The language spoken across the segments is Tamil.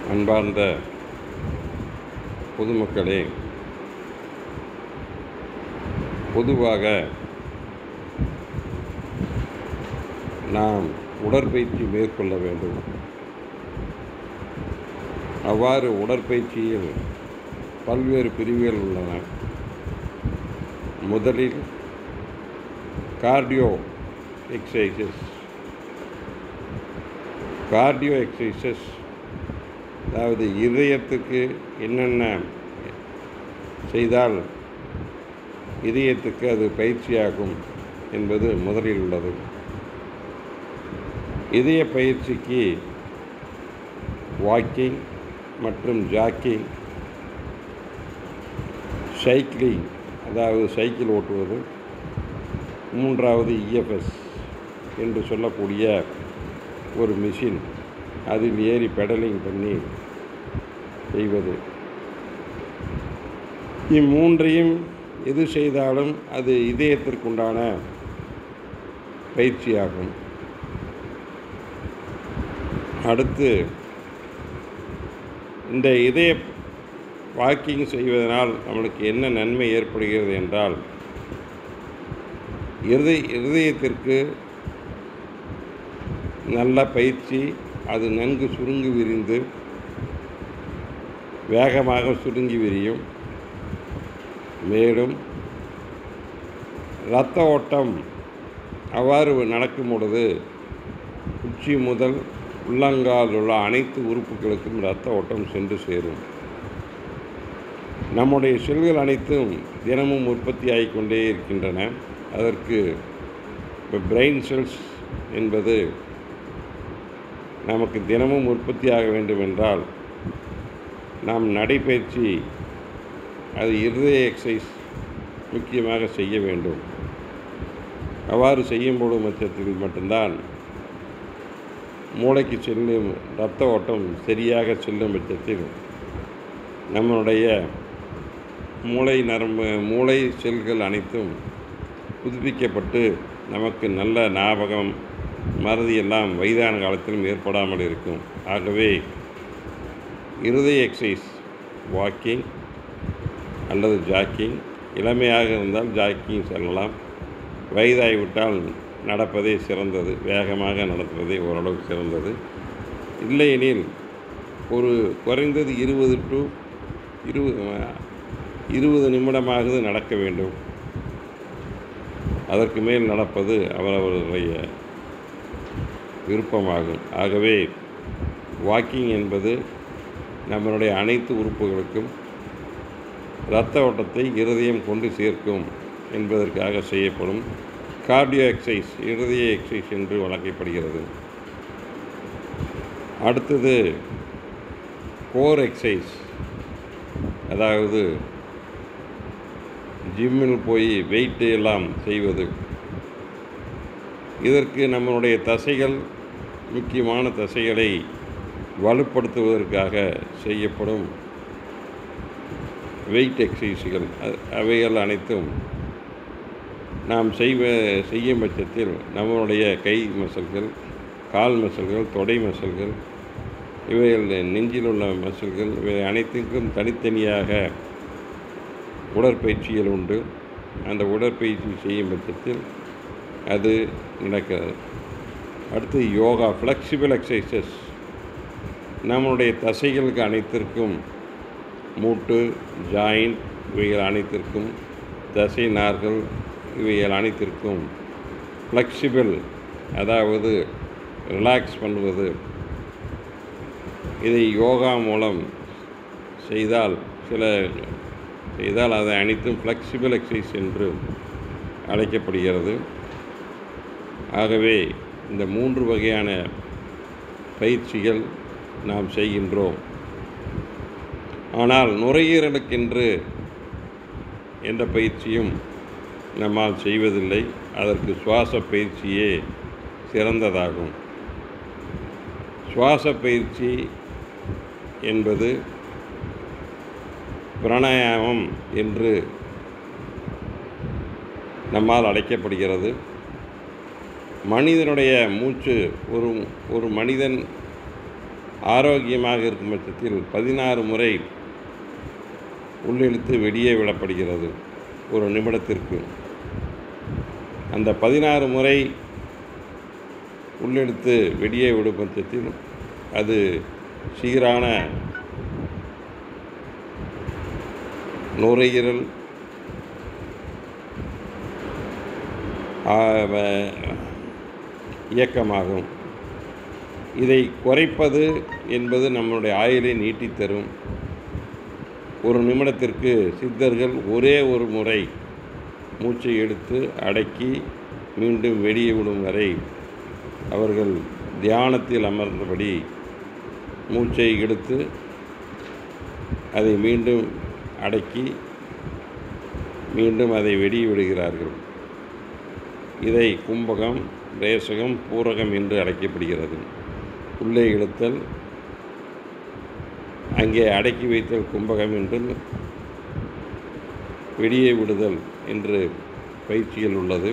அன்பார்ந்த பொதுமக்களே பொதுவாக நாம் உடற்பயிற்சி மேற்கொள்ள வேண்டும் அவ்வாறு உடற்பயிற்சியில் பல்வேறு பிரிவுகள் உள்ளன முதலில் கார்டியோ எக்ஸசைசஸ் கார்டியோ எக்ஸசைசஸ் அதாவது இதயத்துக்கு என்னென்ன செய்தால் இதயத்துக்கு அது பயிற்சியாகும் என்பது முதலில் உள்ளது இதய பயிற்சிக்கு வாக்கிங் மற்றும் ஜாக்கிங் சைக்கிளிங் அதாவது சைக்கிள் ஓட்டுவது மூன்றாவது இஎஃப்எஸ் என்று சொல்லக்கூடிய ஒரு மிஷின் அதில் ஏறி பெடலிங் பண்ணி செய்வது இம்மூன்றையும் எது செய்தாலும் அது இதயத்திற்குண்டான பயிற்சியாகும் அடுத்து இந்த இதய வாக்கிங் செய்வதனால் நம்மளுக்கு என்ன நன்மை ஏற்படுகிறது என்றால் இருதய இருதயத்திற்கு நல்ல பயிற்சி அது நன்கு சுருங்கி விரிந்து வேகமாக சுருங்கி விரியும் மேலும் இரத்த ஓட்டம் அவ்வாறு நடக்கும் பொழுது உச்சி முதல் உள்ளங்கால் உள்ள அனைத்து உறுப்புகளுக்கும் இரத்த ஓட்டம் சென்று சேரும் நம்முடைய செல்கள் அனைத்தும் தினமும் உற்பத்தி ஆகிக்கொண்டே இருக்கின்றன அதற்கு இப்போ பிரெயின் செல்ஸ் என்பது நமக்கு தினமும் உற்பத்தியாக வேண்டும் என்றால் நாம் நடைப்பயிற்சி அது இருதய எக்ஸசைஸ் முக்கியமாக செய்ய வேண்டும் அவ்வாறு செய்யும்போது பட்சத்தில் மட்டும்தான் மூளைக்கு செல்லும் இரத்த ஓட்டம் சரியாக செல்லும் பட்சத்தில் நம்மளுடைய மூளை நரம்பு மூளை செல்கள் அனைத்தும் புதுப்பிக்கப்பட்டு நமக்கு நல்ல ஞாபகம் மறதி எல்லாம் வயதான காலத்திலும் ஏற்படாமல் இருக்கும் ஆகவே இருதய எக்ஸசைஸ் வாக்கிங் அல்லது ஜாக்கிங் இளமையாக இருந்தால் ஜாக்கிங் செல்லலாம் வயதாகிவிட்டால் நடப்பதே சிறந்தது வேகமாக நடப்பதே ஓரளவு சிறந்தது இல்லையெனில் ஒரு குறைந்தது இருபது டு இருபது இருபது நிமிடமாவது நடக்க வேண்டும் அதற்கு மேல் நடப்பது அவரவர்களுடைய விருப்பமாகும் ஆகவே வாக்கிங் என்பது நம்மளுடைய அனைத்து உறுப்புகளுக்கும் இரத்த ஓட்டத்தை இருதயம் கொண்டு சேர்க்கும் என்பதற்காக செய்யப்படும் கார்டியோ எக்ஸசைஸ் இருதய எக்ஸசைஸ் என்று வழங்கப்படுகிறது அடுத்தது கோர் எக்ஸசைஸ் அதாவது ஜிம்மில் போய் வெயிட்டு எல்லாம் செய்வது இதற்கு நம்மளுடைய தசைகள் முக்கியமான தசைகளை வலுப்படுத்துவதற்காக செய்யப்படும் வெயிட் எக்ஸசைஸுகள் அவைகள் அனைத்தும் நாம் செய்வ செய்யும் பட்சத்தில் நம்மளுடைய கை மசில்கள் கால் மசில்கள் தொடை மசில்கள் இவைகள் நெஞ்சில் உள்ள மசில்கள் இவை அனைத்துக்கும் தனித்தனியாக உடற்பயிற்சிகள் உண்டு அந்த உடற்பயிற்சி செய்யும் பட்சத்தில் அது நடக்கிறது அடுத்து யோகா ஃப்ளெக்சிபிள் எக்ஸசைசஸ் நம்மளுடைய தசைகளுக்கு அனைத்திற்கும் மூட்டு ஜாயிண்ட் இவைகள் அனைத்திற்கும் தசை நார்கள் இவைகள் அனைத்திற்கும் ஃப்ளெக்சிபிள் அதாவது ரிலாக்ஸ் பண்ணுவது இதை யோகா மூலம் செய்தால் சில செய்தால் அதை அனைத்தும் ஃப்ளெக்சிபிள் எக்ஸசைஸ் என்று அழைக்கப்படுகிறது ஆகவே இந்த மூன்று வகையான பயிற்சிகள் நாம் செய்கின்றோம் ஆனால் நுரையீரலுக்கென்று எந்த பயிற்சியும் நம்மால் செய்வதில்லை அதற்கு சுவாச பயிற்சியே சிறந்ததாகும் சுவாச பயிற்சி என்பது பிராணாயாமம் என்று நம்மால் அழைக்கப்படுகிறது மனிதனுடைய மூச்சு ஒரு ஒரு மனிதன் ஆரோக்கியமாக இருக்கும் பட்சத்தில் பதினாறு முறை உள்ளிழுத்து வெளியே விடப்படுகிறது ஒரு நிமிடத்திற்கு அந்த பதினாறு முறை உள்ளெடுத்து வெளியே விடும் பட்சத்தில் அது சீரான நுரையீரல் ஆ, வ- இயக்கமாகும் இதை குறைப்பது என்பது நம்முடைய ஆயுளை நீட்டித் தரும் ஒரு நிமிடத்திற்கு சித்தர்கள் ஒரே ஒரு முறை மூச்சை எடுத்து அடக்கி மீண்டும் வெளியே விடும் வரை அவர்கள் தியானத்தில் அமர்ந்தபடி மூச்சை எடுத்து அதை மீண்டும் அடக்கி மீண்டும் அதை வெளியே விடுகிறார்கள் இதை கும்பகம் ரேசகம் பூரகம் என்று அழைக்கப்படுகிறது உள்ளே இழுத்தல் அங்கே அடக்கி வைத்தல் கும்பகம் என்றும் வெளியே விடுதல் என்று பயிற்சியில் உள்ளது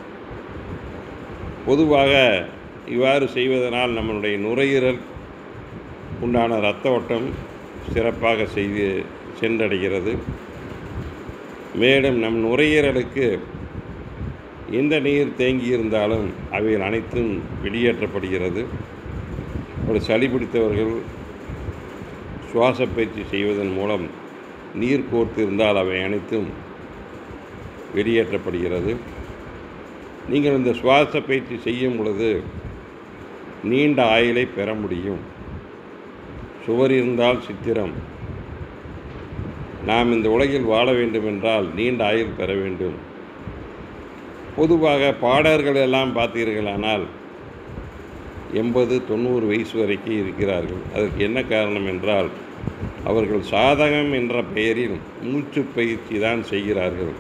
பொதுவாக இவ்வாறு செய்வதனால் நம்மளுடைய நுரையீரல் உண்டான இரத்த ஓட்டம் சிறப்பாக செய்து சென்றடைகிறது மேலும் நம் நுரையீரலுக்கு எந்த நீர் தேங்கி இருந்தாலும் அவைகள் அனைத்தும் வெளியேற்றப்படுகிறது ஒரு சளி பிடித்தவர்கள் சுவாச பயிற்சி செய்வதன் மூலம் நீர் கோர்த்து இருந்தால் அவை அனைத்தும் வெளியேற்றப்படுகிறது நீங்கள் இந்த சுவாச பயிற்சி செய்யும் பொழுது நீண்ட ஆயுளை பெற முடியும் சுவர் இருந்தால் சித்திரம் நாம் இந்த உலகில் வாழ வேண்டுமென்றால் நீண்ட ஆயுள் பெற வேண்டும் பொதுவாக பாடகர்கள் எல்லாம் பார்த்தீர்களானால் எண்பது தொண்ணூறு வயசு வரைக்கும் இருக்கிறார்கள் அதற்கு என்ன காரணம் என்றால் அவர்கள் சாதகம் என்ற பெயரில் மூச்சு பயிற்சி தான் செய்கிறார்கள்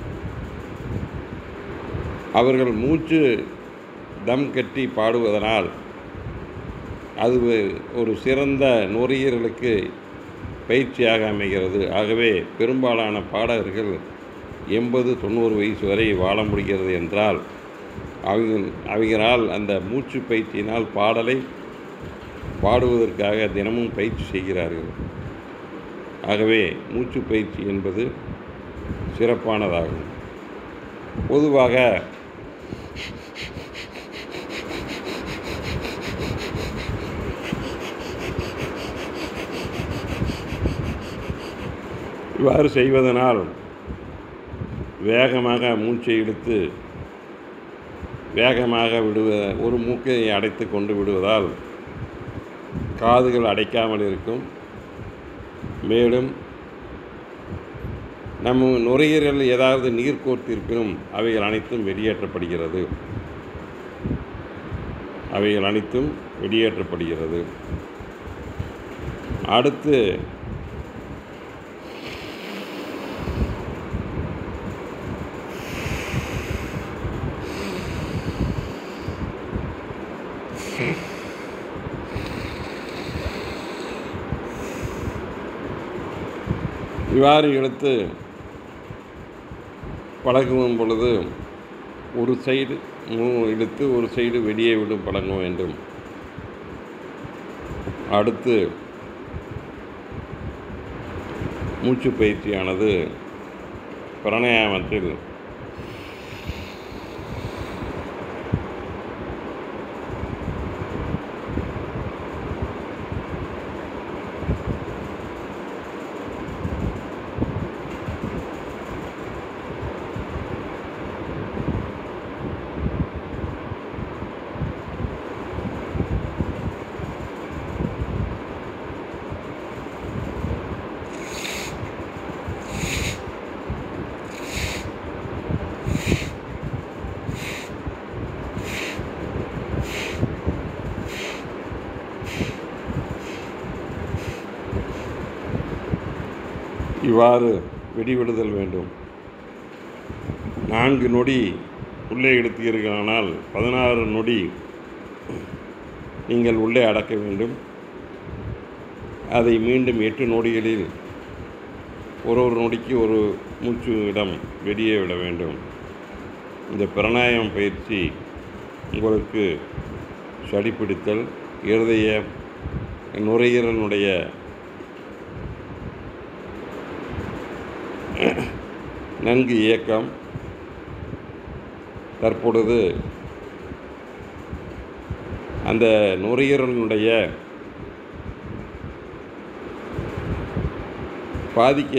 அவர்கள் மூச்சு தம் கட்டி பாடுவதனால் அது ஒரு சிறந்த நுரையீரலுக்கு பயிற்சியாக அமைகிறது ஆகவே பெரும்பாலான பாடகர்கள் எண்பது தொண்ணூறு வயசு வரை வாழ முடிகிறது என்றால் அவங்க அவங்களால் அந்த மூச்சு பயிற்சியினால் பாடலை பாடுவதற்காக தினமும் பயிற்சி செய்கிறார்கள் ஆகவே மூச்சு பயிற்சி என்பது சிறப்பானதாகும் பொதுவாக இவ்வாறு செய்வதனால் வேகமாக மூச்சை இழுத்து வேகமாக விடுவ ஒரு மூக்கை அடைத்து கொண்டு விடுவதால் காதுகள் அடைக்காமல் இருக்கும் மேலும் நம்ம நுரையீரல் ஏதாவது நீர் கோர்த்திருப்பினும் அவைகள் அனைத்தும் வெளியேற்றப்படுகிறது அவைகள் அனைத்தும் வெளியேற்றப்படுகிறது அடுத்து இவ்வாறு இழுத்து பழகும் பொழுது ஒரு சைடு மூ இழுத்து ஒரு சைடு வெளியே விடும் பழங்க வேண்டும் அடுத்து மூச்சு பயிற்சியானது பிராணாயாமத்தில் இவ்வாறு வெடிவிடுதல் வேண்டும் நான்கு நொடி உள்ளே இழுத்தீர்களானால் பதினாறு நொடி நீங்கள் உள்ளே அடக்க வேண்டும் அதை மீண்டும் எட்டு நொடிகளில் ஒரு ஒரு நொடிக்கு ஒரு மூச்சு இடம் வெளியே விட வேண்டும் இந்த பிராணாயாம பயிற்சி உங்களுக்கு சளி பிடித்தல் இருதய நுரையீரலுடைய நன்கு இயக்கம் தற்பொழுது அந்த நுரையீரலினுடைய பாதிக்க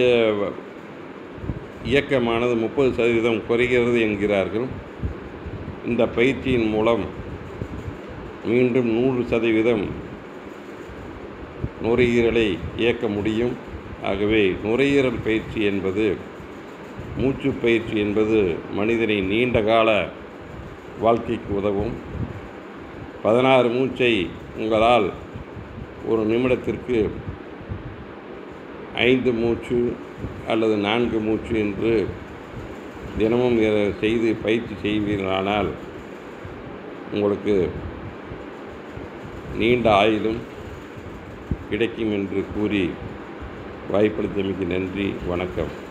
இயக்கமானது முப்பது சதவீதம் குறைகிறது என்கிறார்கள் இந்த பயிற்சியின் மூலம் மீண்டும் நூறு சதவீதம் நுரையீரலை இயக்க முடியும் ஆகவே நுரையீரல் பயிற்சி என்பது மூச்சு பயிற்சி என்பது மனிதனை நீண்ட கால வாழ்க்கைக்கு உதவும் பதினாறு மூச்சை உங்களால் ஒரு நிமிடத்திற்கு ஐந்து மூச்சு அல்லது நான்கு மூச்சு என்று தினமும் இதை செய்து பயிற்சி செய்வீர்களானால் உங்களுக்கு நீண்ட ஆயுளும் கிடைக்கும் என்று கூறி வாய்ப்பளித்தமைக்கு நன்றி வணக்கம்